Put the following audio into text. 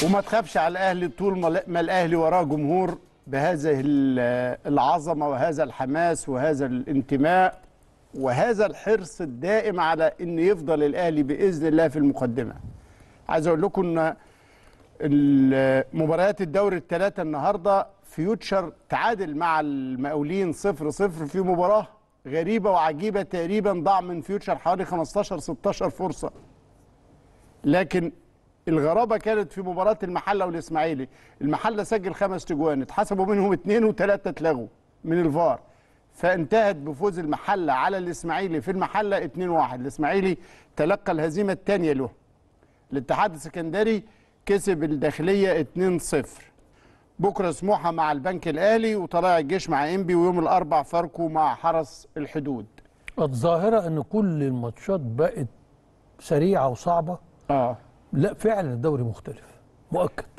وما تخافش على الاهلي طول ما ما الاهلي وراه جمهور بهذه ال- العظمه وهذا الحماس وهذا الانتماء وهذا الحرص الدائم على ان يفضل الاهلي باذن الله في المقدمه. عايز اقول لكم ان ال- مباريات الدوري الثلاثه النهارده فيوتشر تعادل مع المقاولين 0 0 في مباراه غريبه وعجيبه تقريبا ضاع من فيوتشر حوالي 15 16 فرصه. لكن الغرابه كانت في مباراه المحله والاسماعيلي المحله سجل خمس تجوان اتحسبوا منهم اثنين وثلاثه اتلغوا من الفار فانتهت بفوز المحله على الاسماعيلي في المحله 2-1 الاسماعيلي تلقى الهزيمه الثانيه له الاتحاد السكندري كسب الداخليه 2-0 بكره سموحه مع البنك الاهلي وطلائع الجيش مع انبي ويوم الاربع فاركو مع حرس الحدود الظاهرة ان كل الماتشات بقت سريعة وصعبة اه لا فعلا الدوري مختلف مؤكد